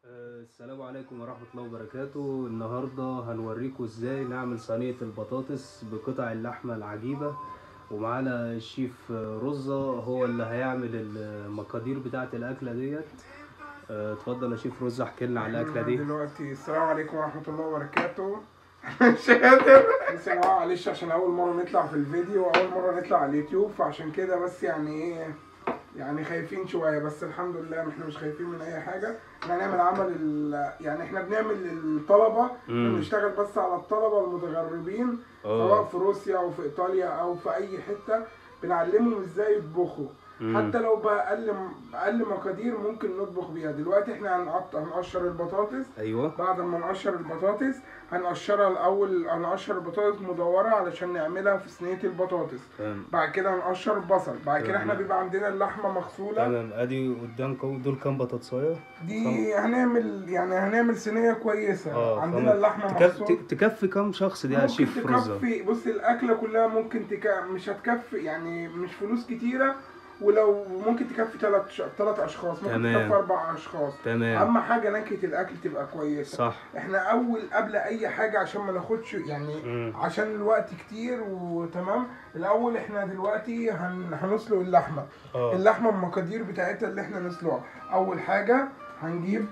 السلام عليكم ورحمة الله وبركاته النهاردة هنوريكم ازاي نعمل صينية البطاطس بقطع اللحمة العجيبة ومعانا الشيف رزة هو اللي هيعمل المقادير بتاعة الأكلة ديت اه، اتفضل يا شيف رزة احكي لنا على الأكلة دي دلوقتي السلام عليكم ورحمة الله وبركاته مش قادر بس يا جماعة معلش عشان أول مرة نطلع في الفيديو وأول مرة نطلع على اليوتيوب فعشان كده بس يعني إيه يعني خايفين شوية بس الحمد لله احنا مش خايفين من أي حاجة احنا هنعمل عمل ال... يعني احنا بنعمل للطلبة مم. بنشتغل بس على الطلبة المتغربين اه. سواء في روسيا أو في إيطاليا أو في أي حتة بنعلمهم ازاي يطبخوا مم. حتى لو بأقل بأقل مقادير ممكن نطبخ بيها دلوقتي احنا هنقطع هنقشر البطاطس أيوه بعد ما نقشر البطاطس هنقشرها الاول هنقشر البطاطس مدوره علشان نعملها في صينيه البطاطس تمام بعد كده هنقشر البصل بعد كده تمام. احنا بيبقى عندنا اللحمه مغسوله تمام ادي قدامكم دول كام بطاطساية دي هنعمل يعني هنعمل صينيه كويسه اه عندنا فاهم. اللحمه تكف... مغسوله ت- تكفي كام شخص دي يا ممكن شيف رزة تكفي بص الاكله كلها ممكن تك... مش هتكفي يعني مش فلوس كتيره ولو ممكن تكفي ثلاث ش... ثلاث اشخاص ممكن تمام. تكفي اربع اشخاص تمام اهم حاجه نكهه الاكل تبقى كويسه صح احنا اول قبل اي حاجه عشان ما ناخدش يعني مم. عشان الوقت كتير وتمام الاول احنا دلوقتي هن... هنسلق اللحمه اه اللحمه المقادير بتاعتها اللي احنا نسلقها اول حاجه هنجيب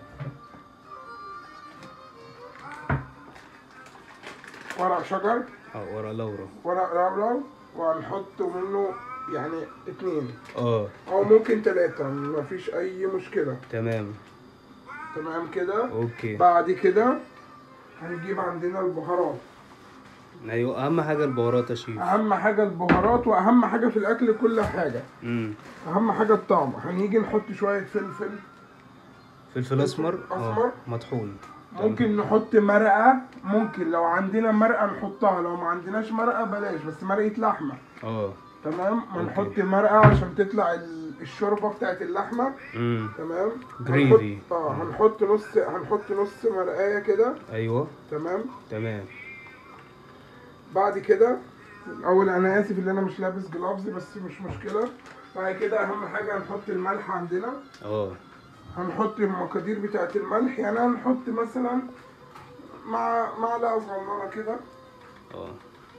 ورق شجر اه ورا لورا ورق لورا وهنحط منه يعني اتنين اه او ممكن تلاتة مفيش اي مشكلة تمام تمام كده اوكي بعد كده هنجيب عندنا البهارات ايوه اهم حاجه البهارات يا شيف اهم حاجة البهارات واهم حاجة في الاكل كل حاجة امم اهم حاجة الطعم هنيجي نحط شوية فلفل فلفل اسمر أسمر. اه مطحون ممكن نحط مرقة ممكن لو عندنا مرقة نحطها لو ما عندناش مرقة بلاش بس مرقة لحمة اه تمام أوكي. هنحط مرقة عشان تطلع ال- الشوربة بتاعت اللحمة امم تمام Gravy. هنحط اه هنحط نص هنحط نص مرقاية كده ايوه تمام تمام بعد كده الاول انا اسف ان انا مش لابس جلافز بس مش مشكلة بعد كده اهم حاجة هنحط الملح عندنا اه هنحط المقادير بتاعت الملح يعني هنحط مثلا مع معلقة صغننة كده اه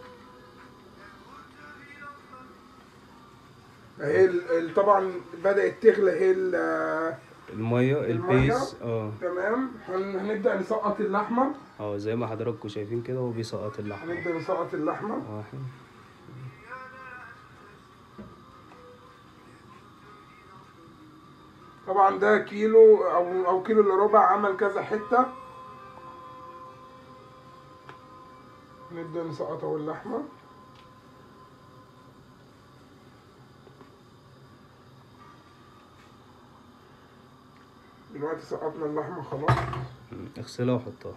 هي ال- ال- طبعا بدأت تغلى هي ال- الميه المية. البيس اه تمام هن- هنبدأ نسقط اللحمة اه زي ما حضراتكم شايفين كده هو بيسقط اللحمه هنبدأ نسقط اللحمة واحد طبعا ده كيلو او او كيلو الا ربع عمل كذا حته نبدا نسقط اهو اللحمه دلوقتي سقطنا اللحمه خلاص مم. اغسلها وحطها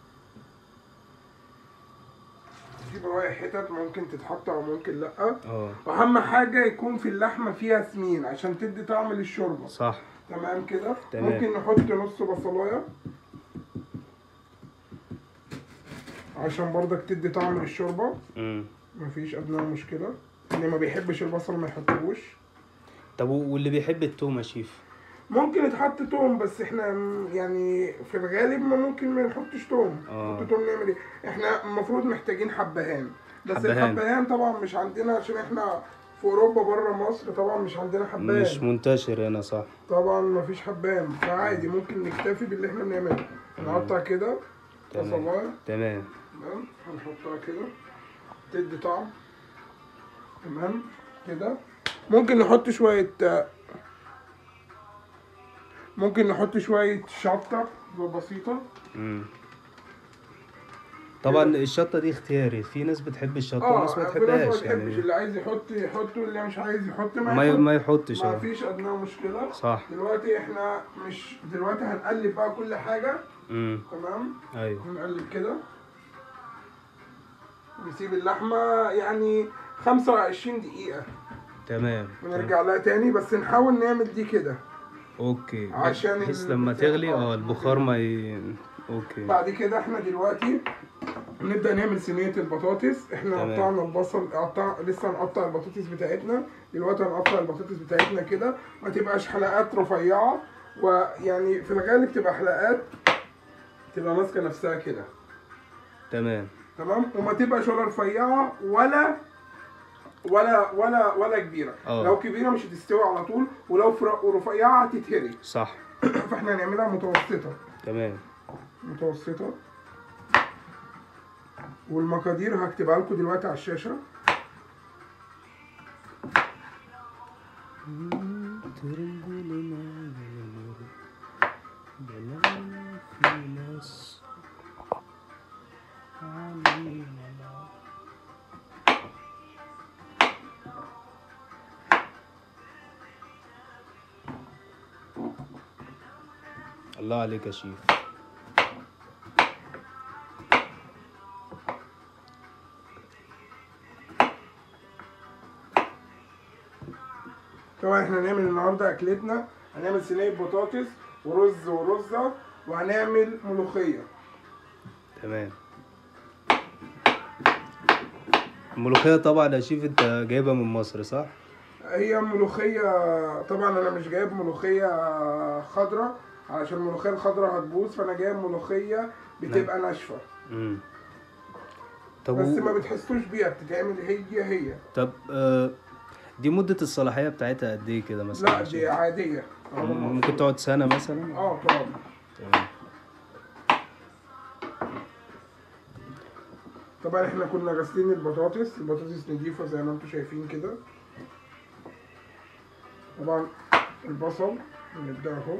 في بواقي حتت ممكن تتحط او ممكن لا اه واهم حاجه يكون في اللحمه فيها سمين عشان تدي طعم للشوربه صح تمام كده تمام. ممكن نحط نص بصلايه عشان برضك تدي طعم للشوربه امم مفيش ادنى مشكله اللي ما بيحبش البصل ما يحطوش طب واللي بيحب التوم يا شيف ممكن يتحط توم بس احنا م- يعني في الغالب ما ممكن ما نحطش توم آه. نحط توم نعمل ايه احنا المفروض محتاجين حبهان بس حبهان. الحبهان طبعا مش عندنا عشان احنا في اوروبا بره مصر طبعا مش عندنا حبهان مش منتشر هنا صح طبعا مفيش حبان فعادي ممكن نكتفي باللي احنا بنعمله هنقطع كده تمام. بصلايه تمام تمام هنحطها كده تدي طعم تمام كده ممكن نحط شوية ممكن نحط شوية شطة بسيطة امم طبعا الشطه دي اختياري في ناس بتحب الشطه وناس ما في ناس ما تحبهاش بتحبش يعني اللي عايز يحط يحط واللي مش عايز يحط ما ما ي- يحط ما يحطش ما اه فيش ادنى مشكلة صح دلوقتي احنا مش دلوقتي هنقلب بقى كل حاجة امم تمام ايوه هنقلب كده نسيب اللحمة يعني 25 دقيقة تمام ونرجع لها تاني بس نحاول نعمل دي كده اوكي عشان بحيث ال- لما تغلي اه آه. البخار ما ي... اوكي بعد كده احنا دلوقتي نبدأ نعمل صينية البطاطس احنا تمام. قطعنا البصل قطع لسه هنقطع البطاطس بتاعتنا دلوقتي هنقطع البطاطس بتاعتنا كده ما تبقاش حلقات رفيعة ويعني في الغالب تبقى حلقات تبقى ماسكه نفسها كده تمام تمام وما تبقاش ولا رفيعه ولا ولا ولا ولا كبيره اه. لو كبيره مش هتستوي على طول ولو فر- رفيعه هتتهري صح فاحنا هنعملها متوسطه تمام متوسطه والمقادير هكتبها لكم دلوقتي على الشاشه الله عليك يا شيف طبعا احنا هنعمل النهارده اكلتنا هنعمل صينيه بطاطس ورز ورزه وهنعمل ملوخيه تمام الملوخية طبعا يا شيف انت جايبها من مصر صح؟ هي ملوخيه طبعا انا مش جايب ملوخيه خضراء علشان الملوخيه الخضراء هتبوظ فانا جايب ملوخيه بتبقى ناشفه امم طب بس و- ما بتحسوش بيها بتتعمل هي هي طب آه دي مدة الصلاحية بتاعتها قد ايه كده مثلا لا يا دي شيف؟ عاديه ممكن تقعد سنة مثلا؟ اه طبعا تمام طبعا احنا كنا غاسلين البطاطس البطاطس نضيفة زي ما انتم شايفين كده طبعا البصل نبدأ اهو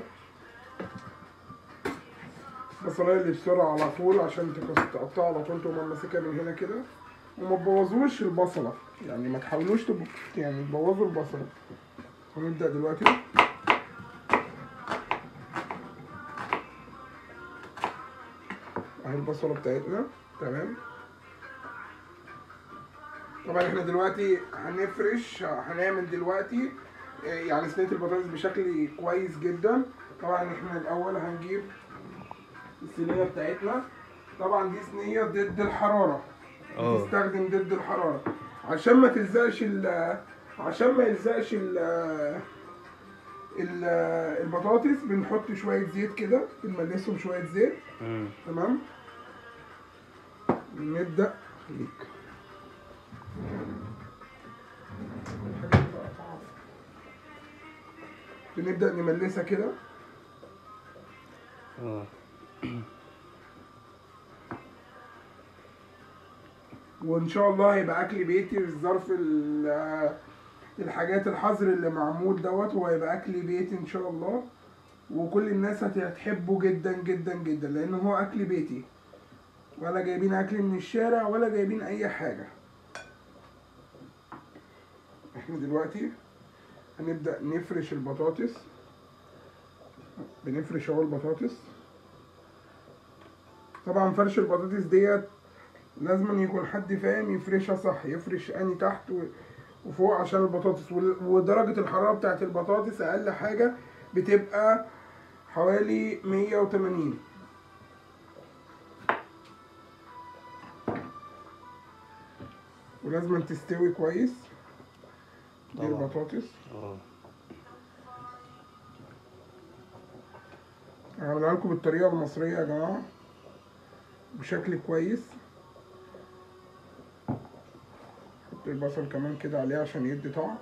البصلاية اللي بسرعة على طول عشان تقص- تقطعها على طول تقوم ماسكها من هنا كده وما تبوظوش البصلة يعني ما تحاولوش تب... يعني تبوظوا البصلة هنبدأ دلوقتي اهي البصلة بتاعتنا تمام طبعا احنا دلوقتي هنفرش هنعمل دلوقتي آه، يعني صينية البطاطس بشكل كويس جدا طبعا احنا الاول هنجيب الصينية بتاعتنا طبعا دي صينية ضد الحرارة اه بتستخدم ضد الحرارة عشان ما تلزقش ال عشان ما يلزقش ال ال- البطاطس بنحط شوية زيت كده بنملسهم شوية زيت امم تمام نبدأ خليك بنبدأ نملسها كده اه وإن شاء الله هيبقى أكل بيتي في ظرف ال- الحاجات الحظر اللي معمول دوت هو هيبقى أكل بيتي إن شاء الله وكل الناس هت- هتحبه جدا جدا جدا لأن هو أكل بيتي ولا جايبين أكل من الشارع ولا جايبين أي حاجة احنا دلوقتي هنبدأ نفرش البطاطس بنفرش اهو البطاطس طبعا فرش البطاطس ديت لازم يكون حد فاهم يفرشها صح يفرش اني تحت و- وفوق عشان البطاطس وال- ودرجة الحرارة بتاعت البطاطس أقل حاجة بتبقى حوالي 180 ولازم تستوي كويس دي طبعا. البطاطس اه هعملها لكم بالطريقة المصرية يا جماعة بشكل كويس حط البصل كمان كده عليه عشان يدي طعم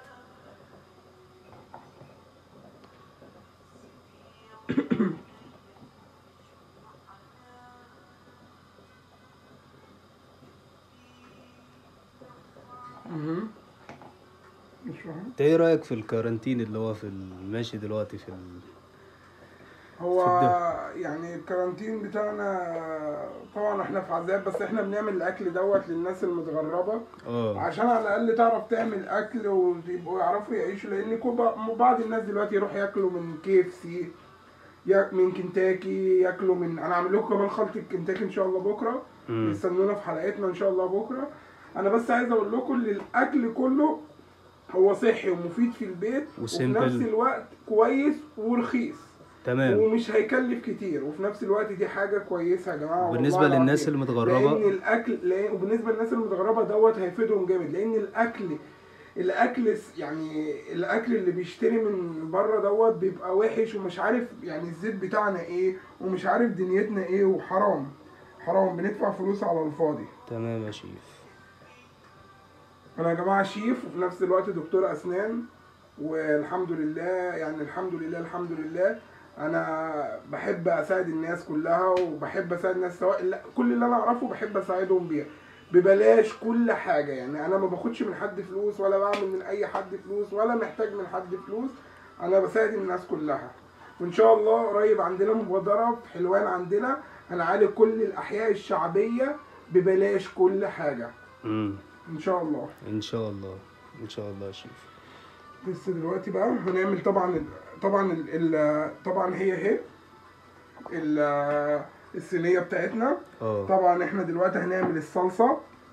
مهم. مش فاهم انت ايه رأيك في الكارانتين اللي هو في الماشي دلوقتي في ال... هو اتفضل. يعني الكارانتين بتاعنا طبعا احنا في عذاب بس احنا بنعمل الاكل دوت للناس المتغربه اه عشان على الاقل تعرف تعمل اكل ويبقوا يعرفوا يعيشوا لان كل ب- بعض الناس دلوقتي يروح ياكلوا من كي اف سي من كنتاكي ياكلوا من انا عامل لكم كمان خلطه كنتاكي ان شاء الله بكره مم. استنونا في حلقتنا ان شاء الله بكره انا بس عايز اقول لكم ان الاكل كله هو صحي ومفيد في البيت وفي وسيمبل. نفس الوقت كويس ورخيص تمام ومش هيكلف كتير وفي نفس الوقت دي حاجه كويسه يا جماعه وبالنسبة والله للناس العظيم. المتغربة لان الاكل لان وبالنسبه للناس المتغربه دوت هيفيدهم جامد لان الاكل الاكل س- يعني الاكل اللي بيشتري من بره دوت بيبقى وحش ومش عارف يعني الزيت بتاعنا ايه ومش عارف دنيتنا ايه وحرام حرام بندفع فلوس على الفاضي تمام يا شيف انا يا جماعه شيف وفي نفس الوقت دكتور اسنان والحمد لله يعني الحمد لله الحمد لله انا بحب اساعد الناس كلها وبحب اساعد الناس سواء لا كل اللي انا اعرفه بحب اساعدهم بيها ببلاش كل حاجه يعني انا ما باخدش من حد فلوس ولا بعمل من اي حد فلوس ولا محتاج من حد فلوس انا بساعد الناس كلها وان شاء الله قريب عندنا مبادره في حلوان عندنا هنعالج كل الاحياء الشعبيه ببلاش كل حاجه امم ان شاء الله ان شاء الله ان شاء الله يا شيف بس دلوقتي بقى هنعمل طبعا ال- طبعا ال ال طبعا هي اهي ال- الصينيه بتاعتنا اه طبعا احنا دلوقتي هنعمل الصلصه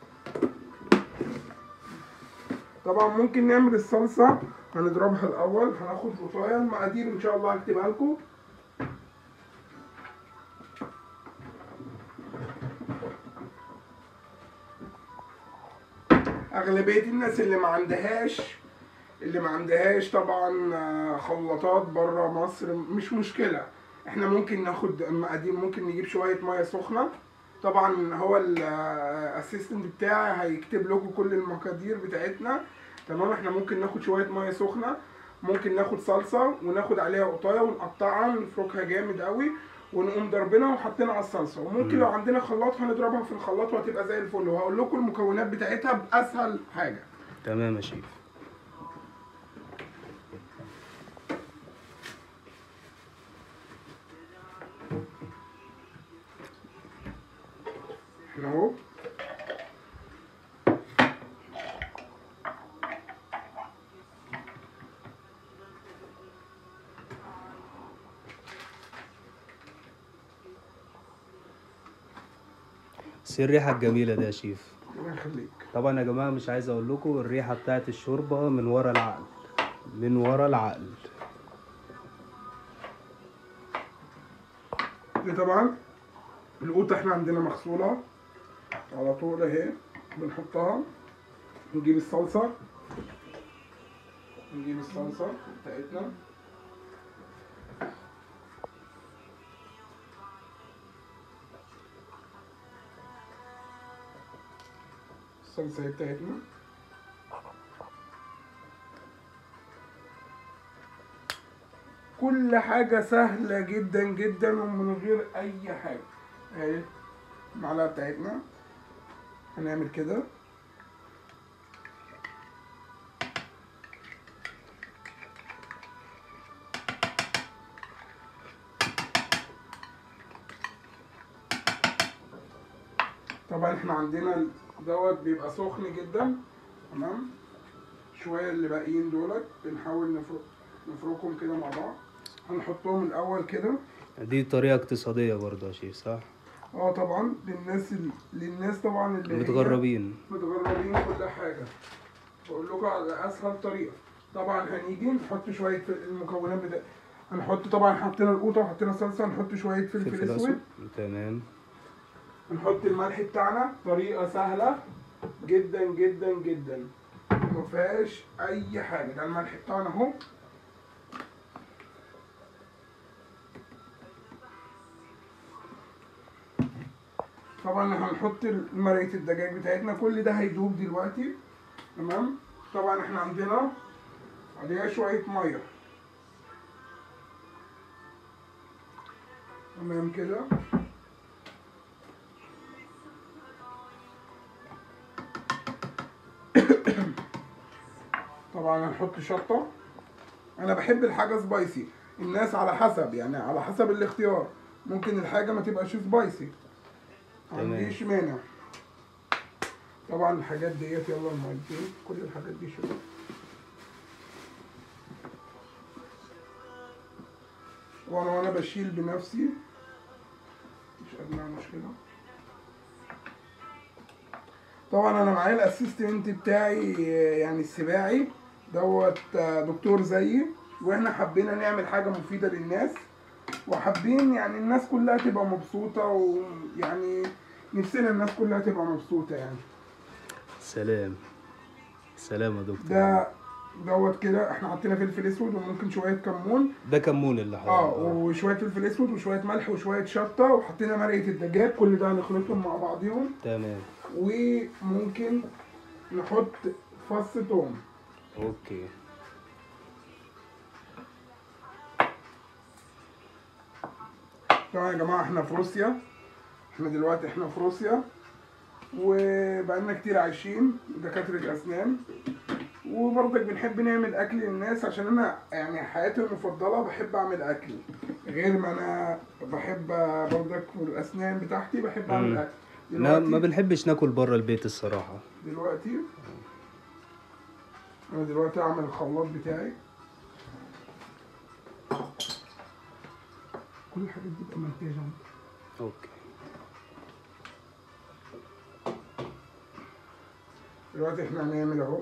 طبعا ممكن نعمل الصلصه هنضربها الاول هناخد بطايه المقادير ان شاء الله هكتبها لكم اغلبيه الناس اللي ما عندهاش اللي ما عندهاش طبعا آه، خلاطات بره مصر مش مشكله احنا ممكن ناخد المقادير ممكن نجيب شويه ميه سخنه طبعا هو الاسيستنت بتاعي هيكتب لكم كل المقادير بتاعتنا تمام احنا ممكن ناخد شويه ميه سخنه ممكن ناخد صلصه وناخد عليها قطايه ونقطعها نفركها جامد قوي ونقوم ضربنا وحاطينها على الصلصه وممكن مم. لو عندنا خلاط هنضربها في الخلاط وهتبقى زي الفل وهقول لكم المكونات بتاعتها باسهل حاجه تمام يا شيف احنا اهو بس إيه الريحه الجميله دي يا شيف الله يخليك طبعا يا جماعه مش عايز اقول لكم الريحه بتاعت الشوربه من ورا العقل من ورا العقل دي طبعا القوطة احنا عندنا مغسولة على طول اهي بنحطها نجيب الصلصة نجيب الصلصة بتاعتنا الصلصة هي بتاعتنا كل حاجة سهلة جدا جدا ومن غير أي حاجة اهي المعلقة بتاعتنا هنعمل كده طبعا احنا عندنا دوت بيبقى سخن جدا تمام شوية اللي باقيين دولت بنحاول نفرك نفركهم كده مع بعض هنحطهم الأول كده دي طريقه اقتصاديه برضه يا شيف صح اه طبعا للناس ال... للناس طبعا اللي هي متغربين متغربين كل حاجة بقول لكم على أسهل طريقة طبعا هنيجي نحط شوية في المكونات بتاع هنحط طبعا حطينا القوطة وحطينا صلصة هنحط شوية فلفل فلفل أسود اسود تمام نحط الملح بتاعنا طريقة سهلة جدا جدا جدا ما فيهاش أي حاجة ده الملح بتاعنا أهو طبعا هنحط مرقة الدجاج بتاعتنا كل ده هيدوب دلوقتي تمام طبعا احنا عندنا عليها شوية مية تمام كده طبعا هنحط شطة انا بحب الحاجة سبايسي الناس على حسب يعني على حسب الاختيار ممكن الحاجة ما تبقاش سبايسي ما تمام. عنديش مانع طبعا الحاجات ديت يلا الميتين كل الحاجات دي شوية وانا وانا بشيل بنفسي مش ادنى مشكلة طبعا انا معايا الاسيستنت بتاعي يعني السباعي دوت دكتور زيي واحنا حبينا نعمل حاجة مفيدة للناس وحابين يعني الناس كلها تبقى مبسوطة ويعني نفسنا الناس كلها تبقى مبسوطة يعني سلام سلام يا دكتور ده دوت كده احنا حطينا فلفل اسود وممكن شويه كمون ده كمون اللي حضرتك اه وشويه فلفل اسود وشويه ملح وشويه شطه وحطينا مرقه الدجاج كل ده هنخلطهم مع بعضيهم تمام وممكن نحط فص توم اوكي طبعا يا جماعه احنا في روسيا احنا دلوقتي احنا في روسيا وبقالنا كتير عايشين دكاترة أسنان وبرضك بنحب نعمل أكل للناس عشان أنا يعني حياتي المفضلة بحب أعمل أكل غير ما أنا بحب برضك الأسنان بتاعتي بحب أعمل مم. أكل لا ما دلوقتي بنحبش ناكل بره البيت الصراحة دلوقتي أنا دلوقتي أعمل الخلاط بتاعي كل الحاجات دي بقى منتجة اوكي دلوقتي احنا هنعمل اهو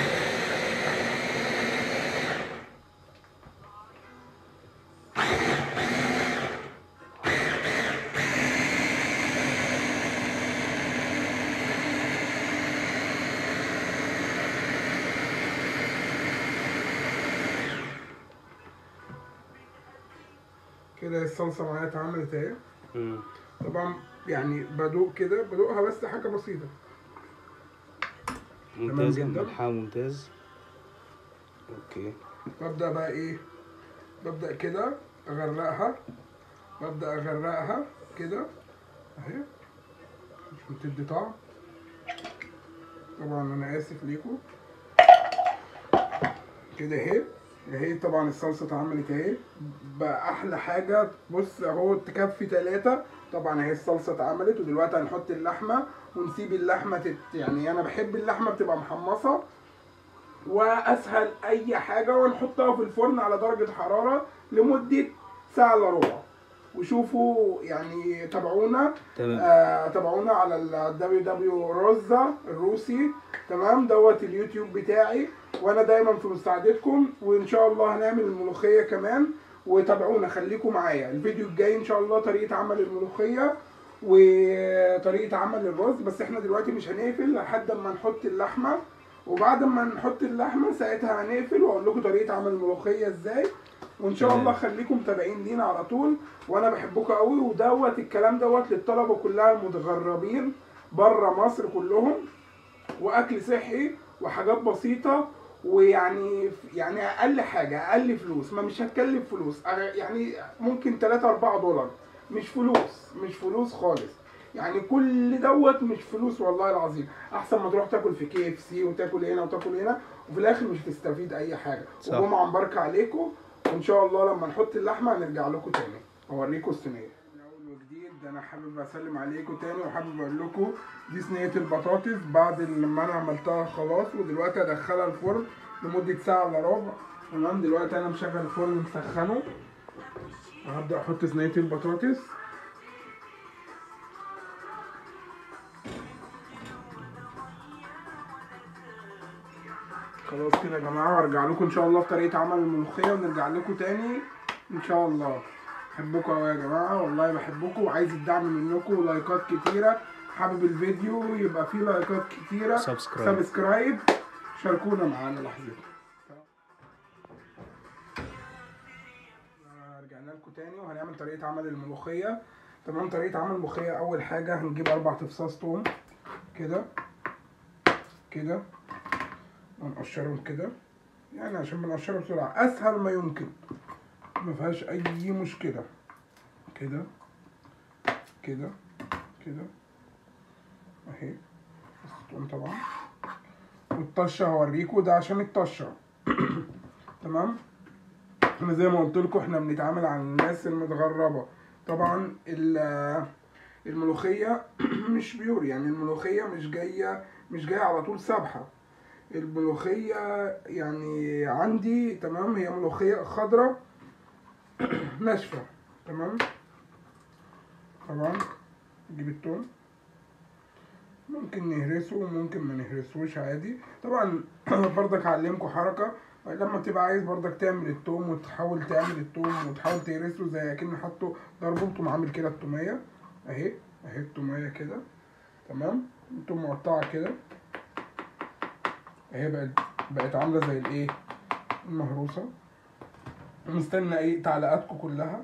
كده الصلصة معايا اتعملت اهي مم. طبعا يعني بدوق كده بدوقها بس حاجة بسيطة ممتازة جدا. ملحها ممتاز اوكي ببدأ بقى ايه ببدأ كده اغرقها ببدأ اغرقها كده اهي عشان تدي طعم طبعا انا اسف ليكم كده اهي اهي طبعا الصلصه اتعملت اهي بقى احلى حاجه بص اهو تكفي ثلاثه طبعا اهي الصلصه اتعملت ودلوقتي هنحط اللحمه ونسيب اللحمه تت... يعني انا بحب اللحمه بتبقى محمصه واسهل اي حاجه ونحطها في الفرن على درجه حراره لمده ساعه الا ربع وشوفوا يعني تابعونا تمام آه تابعونا على ال www روزا الروسي تمام دوت اليوتيوب بتاعي وانا دايما في مساعدتكم وان شاء الله هنعمل الملوخيه كمان وتابعونا خليكم معايا الفيديو الجاي ان شاء الله طريقه عمل الملوخيه وطريقه عمل الرز بس احنا دلوقتي مش هنقفل لحد ما نحط اللحمه وبعد ما نحط اللحمه ساعتها هنقفل واقول لكم طريقه عمل الملوخيه ازاي وان شاء تمام. الله خليكم متابعين لينا على طول وانا بحبكم قوي ودوت الكلام دوت للطلبه كلها المتغربين بره مصر كلهم واكل صحي وحاجات بسيطه ويعني يعني اقل حاجه اقل فلوس ما مش هتكلف فلوس أنا يعني ممكن 3 4 دولار مش فلوس مش فلوس خالص يعني كل دوت مش فلوس والله العظيم احسن ما تروح تاكل في كي اف سي وتاكل هنا وتاكل هنا وفي الاخر مش هتستفيد اي حاجه صح. وجمعه مباركه عليكم وان شاء الله لما نحط اللحمه هنرجع لكم تاني اوريكم الصينيه من اول وجديد انا حابب اسلم عليكم تاني وحابب اقول لكم دي صينيه البطاطس بعد لما انا عملتها خلاص ودلوقتي هدخلها الفرن لمده ساعه الا ربع تمام دلوقتي انا مشغل الفرن مسخنه وهبدا احط صينيه البطاطس خلاص كده يا جماعه وارجع لكم ان شاء الله في طريقه عمل الملوخيه ونرجع لكم تاني ان شاء الله بحبكم قوي يا جماعه والله بحبكم وعايز الدعم منكم لايكات كتيره حابب الفيديو يبقى فيه لايكات كتيره سبسكرايب. سبسكرايب شاركونا معانا لحظتين رجعنا لكم تاني وهنعمل طريقه عمل الملوخيه تمام طريقه عمل الملوخيه اول حاجه هنجيب اربع تفصاص توم كده كده ونقشرهم كده يعني عشان بنقشرها بسرعة أسهل ما يمكن ما فيهاش أي مشكلة كده كده كده أهي الزيتون طبعا والطشة هوريكم ده عشان الطشة تمام احنا زي ما قلت لكم احنا بنتعامل على الناس المتغربة طبعا ال- الملوخية مش بيور يعني الملوخية مش جاية مش جاية على طول سابحة الملوخية يعني عندي تمام هي ملوخية خضراء ناشفة تمام طبعا نجيب التوم ممكن نهرسه وممكن ما نهرسوش عادي طبعا برضك هعلمكم حركة لما تبقى عايز برضك تعمل التوم وتحاول تعمل التوم وتحاول تهرسه زي اكن حاطه ضربه تقوم عامل كده التومية اهي اهي التومية كده تمام التوم مقطعة كده اهي بقت بقت عامله زي الايه المهروسه مستنى ايه تعليقاتكم كلها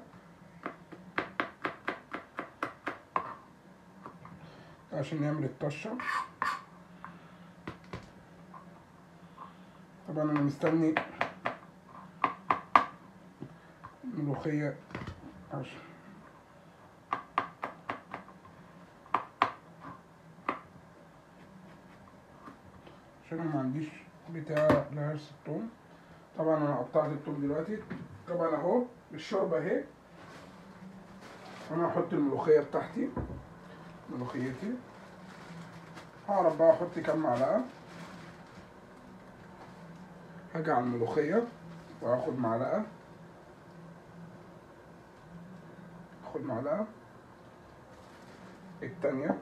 عشان نعمل الطشه طبعا انا مستني ملوخيه عشان عشان أنا ما عنديش بتاع لهرس التوم طبعا انا قطعت التوم دلوقتي طبعا اهو الشوربه اهي انا هحط الملوخيه بتاعتي ملوخيتي هعرف بقى احط كام معلقه هاجي على الملوخيه واخد معلقه اخد معلقه التانية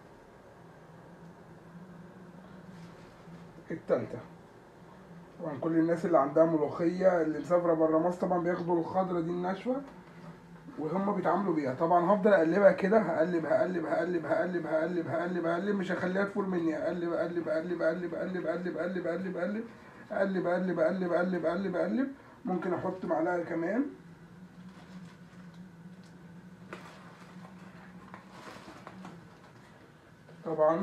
التالتة طبعا كل الناس اللي عندها ملوخية اللي مسافرة برا مصر طبعا بياخدوا الخضرة دي الناشفة وهم بيتعاملوا بيها طبعا هفضل اقلبها كده هقلب هقلب هقلب هقلب هقلب هقلب هقلب مش هخليها تفور مني اقلب اقلب اقلب اقلب اقلب اقلب اقلب اقلب اقلب اقلب اقلب اقلب اقلب اقلب اقلب ممكن احط معلقة كمان طبعا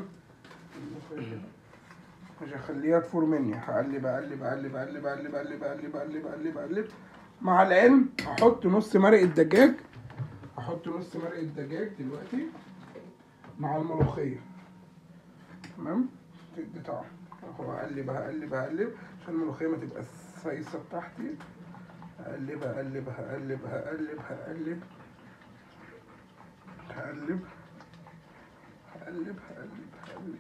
مش هخليها تفور مني هقلب اقلب اقلب اقلب اقلب اقلب اقلب اقلب اقلب اقلب مع العلم هحط نص مرق الدجاج هحط نص مرق الدجاج دلوقتي مع الملوخية تمام تدي طعم اهو اقلب اقلب اقلب عشان الملوخية ما تبقى سايسة بتاعتي اقلب اقلب هقلب هقلب هقلب هقلب هقلب هقلب هقلب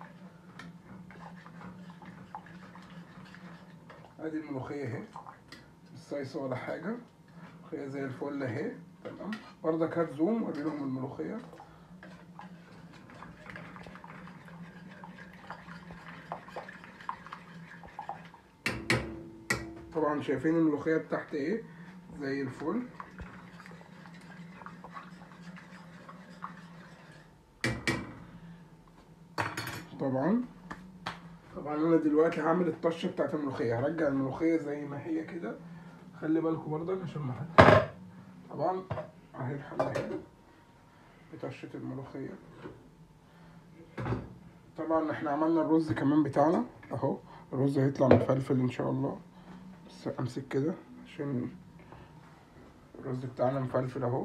ادي الملوخية اهي مش سايسة ولا حاجة الملوخية زي الفل اهي تمام برضك هات زوم وري لهم الملوخية طبعا شايفين الملوخية بتاعتي ايه زي الفل طبعا طبعا انا دلوقتي هعمل الطشه بتاعت الملوخيه هرجع الملوخيه زي ما هي كده خلي بالكم برضك عشان ما حد طبعا اهي الحله اهي بطشه الملوخيه طبعا احنا عملنا الرز كمان بتاعنا اهو الرز هيطلع مفلفل ان شاء الله بس امسك كده عشان الرز بتاعنا مفلفل اهو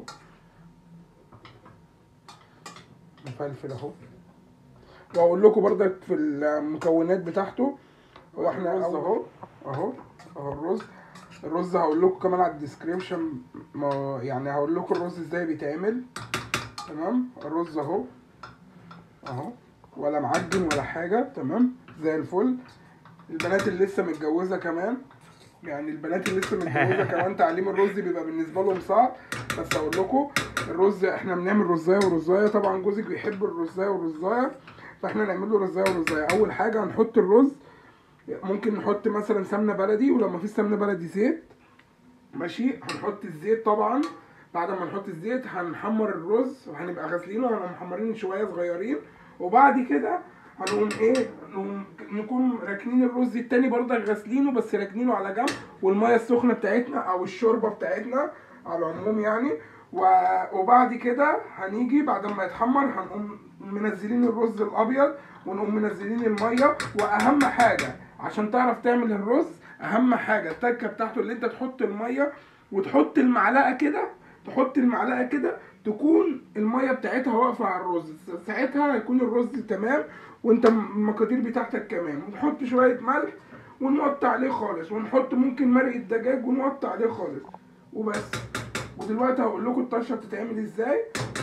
مفلفل اهو واقول لكم برضك في المكونات بتاعته هو احنا الرز اهو اهو اهو الرز الرز هقول لكم كمان على الديسكريبشن ما يعني هقول لكم الرز ازاي بيتعمل تمام الرز اهو اهو ولا معجن ولا حاجه تمام زي الفل البنات اللي لسه متجوزه كمان يعني البنات اللي لسه متجوزه كمان تعليم الرز بيبقى بالنسبه لهم صعب بس اقول لكم الرز احنا بنعمل رزايه ورزايه طبعا جوزك بيحب الرزايه والرزايه فاحنا نعمل له رزايه ورزايه اول حاجه هنحط الرز ممكن نحط مثلا سمنه بلدي ولو ما فيش سمنه بلدي زيت ماشي هنحط الزيت طبعا بعد ما نحط الزيت هنحمر الرز وهنبقى غاسلينه وهنبقى محمرين شويه صغيرين وبعد كده هنقوم ايه نقوم نكون راكنين الرز التاني برضك غاسلينه بس راكنينه على جنب والميه السخنه بتاعتنا او الشوربه بتاعتنا على العموم يعني و- وبعد كده هنيجي بعد ما يتحمر هنقوم منزلين الرز الابيض ونقوم منزلين الميه واهم حاجه عشان تعرف تعمل الرز اهم حاجه التكه بتاعته اللي انت تحط الميه وتحط المعلقه كده تحط المعلقه كده تكون الميه بتاعتها واقفه على الرز ساعتها هيكون الرز تمام وانت المقادير بتاعتك كمان ونحط شويه ملح ونوطي عليه خالص ونحط ممكن مرق الدجاج ونوطي عليه خالص وبس ودلوقتي هقول لكم الطشه بتتعمل ازاي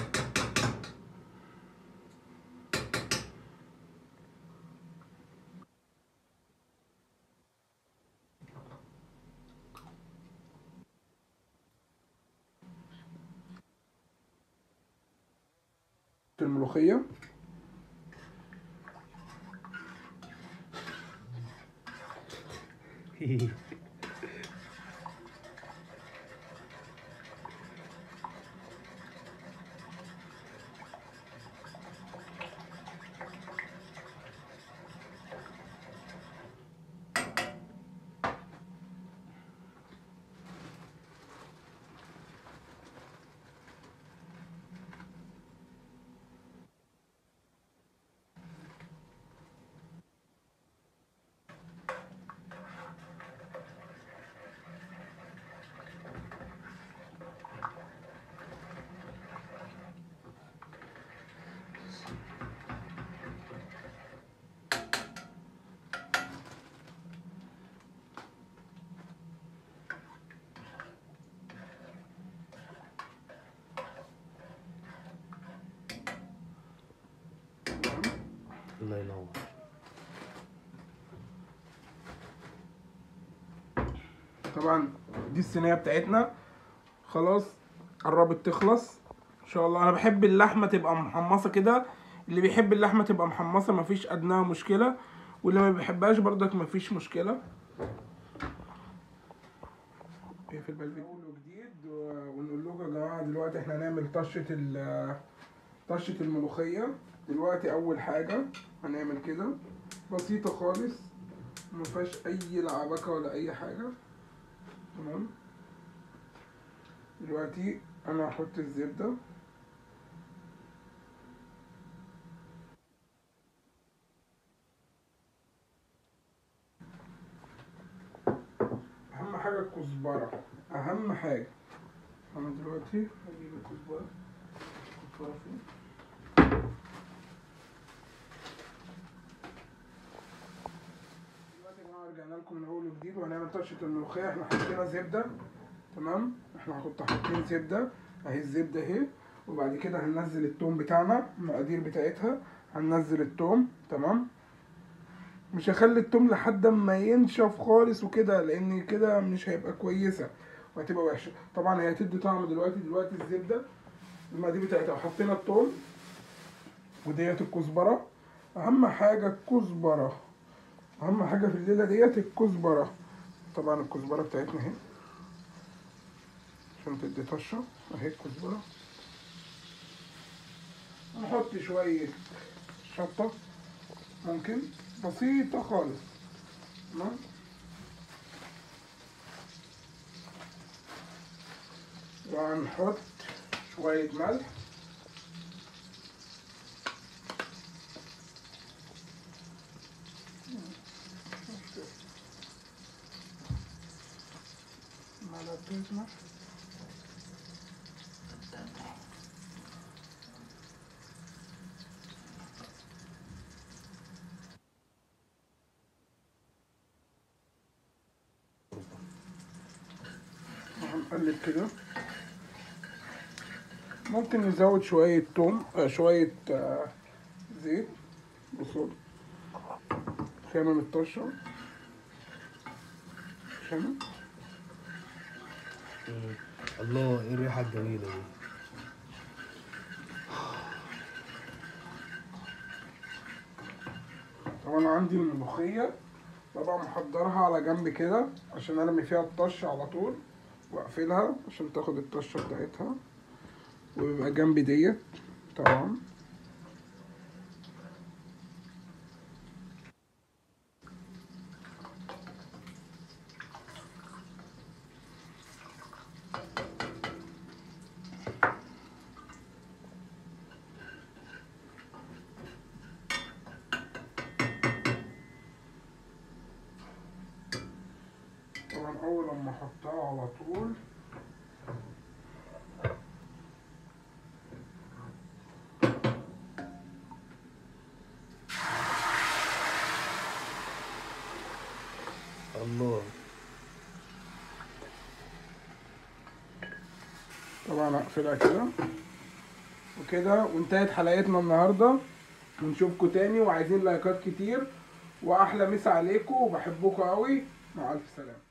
الملوخيه الله ينور طبعا دي الصينيه بتاعتنا خلاص قربت تخلص ان شاء الله انا بحب اللحمه تبقى محمصه كده اللي بيحب اللحمه تبقى محمصه مفيش ادناها مشكله واللي ما بيحبهاش برضك مفيش مشكله في الفيديو جديد و- ونقول لكم يا جماعه دلوقتي احنا هنعمل طشه ال طشه الملوخيه دلوقتي اول حاجه هنعمل كده بسيطه خالص مفيهاش اي لعبكه ولا اي حاجه تمام دلوقتي انا هحط الزبده اهم حاجه الكزبره اهم حاجه انا دلوقتي هجيب الكزبره الكزبره فين دلوقتي يا جماعه رجعنا لكم من اول وجديد وهنعمل طشه الملوخيه احنا حطينا زبده تمام احنا كنت حاطين زبده اهي الزبده اهي وبعد كده هننزل التوم بتاعنا المقادير بتاعتها هننزل التوم تمام مش هخلي التوم لحد ما ينشف خالص وكده لان كده مش هيبقى كويسه وهتبقى وحشه طبعا هي هتدي طعم دلوقتي دلوقتي الزبده المقادير بتاعتها وحطينا التوم وديت الكزبره اهم حاجه الكزبره اهم حاجه في الليله ديت الكزبره طبعا الكزبره بتاعتنا اهي عشان تدي طشه اهي الكزبره نحط شويه شطه ممكن بسيطه خالص تمام وهنحط شويه ملح معلقتين ملح هنقلب كده ممكن نزود شوية توم آه شوية آه زيت بصوا خامة الطشة خامة مم. الله ايه الريحه الجميله دي طبعا عندي الملوخية ببقى محضرها على جنب كده عشان ارمي فيها الطشة على طول واقفلها عشان تاخد الطشة بتاعتها وبيبقى جنبي ديت طبعا طبعا اول لما احطها على طول الله طبعا اقفلها كده وكده وانتهت حلقتنا النهارده ونشوفكم تاني وعايزين لايكات كتير واحلى مسا عليكم وبحبكم قوي مع الف سلامه